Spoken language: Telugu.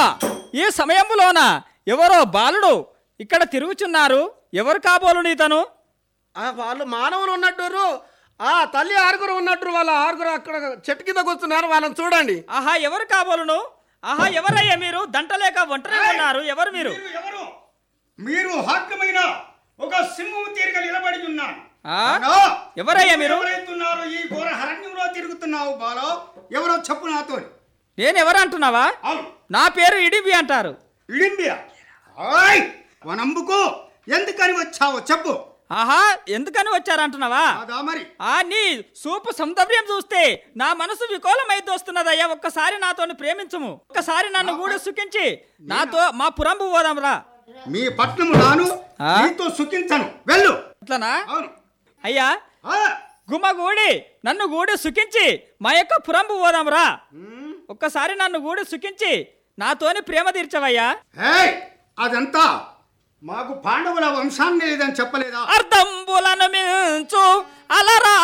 ఈ సమయంలోన ఎవరో బాలుడు ఇక్కడ తిరుగుచున్నారు ఎవరు కాబోలు నీతను ఆ, వాళ్ళు మానవులు ఉన్నట్టు ఆ తల్లి ఆరుగురు ఉన్నట్టు వాళ్ళ ఆరుగురు అక్కడ చెట్టు కింద కూర్చున్నారు వాళ్ళని చూడండి ఆహా ఎవరు కాబోలును ఆహా ఎవరయ్యా మీరు దంటలేక ఒంటరిగా ఉన్నారు ఎవరు మీరు మీరు ఎవరు మీరు హాక్యమైన ఒక సింహము తీరిక నిలబడి ఉన్నాను ఆ? బాలో, ఎవరయ్యా మీరు? ఎవరైతున్నారు ఈ ఘోర హరణ్యంలో తిరుగుతున్నావు బాలో ఎవరో చెప్పు నాతో నేను ఎవరు అంటున్నావా అవును నా పేరు ఇడిబి అంటారు ఇడింబియా ఆయ్ వనంబుకు ఎందుకని వచ్చావో చెప్పు ఆహా ఎందుకని వచ్చారంటున్నావా కాదా మరి ఆ నీ సూపు సౌందర్యం చూస్తే నా మనసు వికోలమైతే వస్తున్నదయ్యా ఒక్కసారి నాతోని ప్రేమించుము ఒక్కసారి నన్ను కూడా సుఖించి నాతో మా పురంబు పోదాంరా మీ పట్నము నాను ఆ? నీతో సుఖించను వెళ్ళు అట్లనా అవును అయ్యా ఆ, గుమ్మగూడి నన్ను గూడి సుఖించి మా యొక్క పురంబు పోదాంరా ఉమ్, ఒక్కసారి నన్ను గూడి సుఖించి నాతోని ప్రేమ తీర్చవయ్యా ఏయ్, అదంతా మాకు పాండవుల వంశాన్ని లేదని చెప్పలేదా అర్ధంబులను మించు అలరా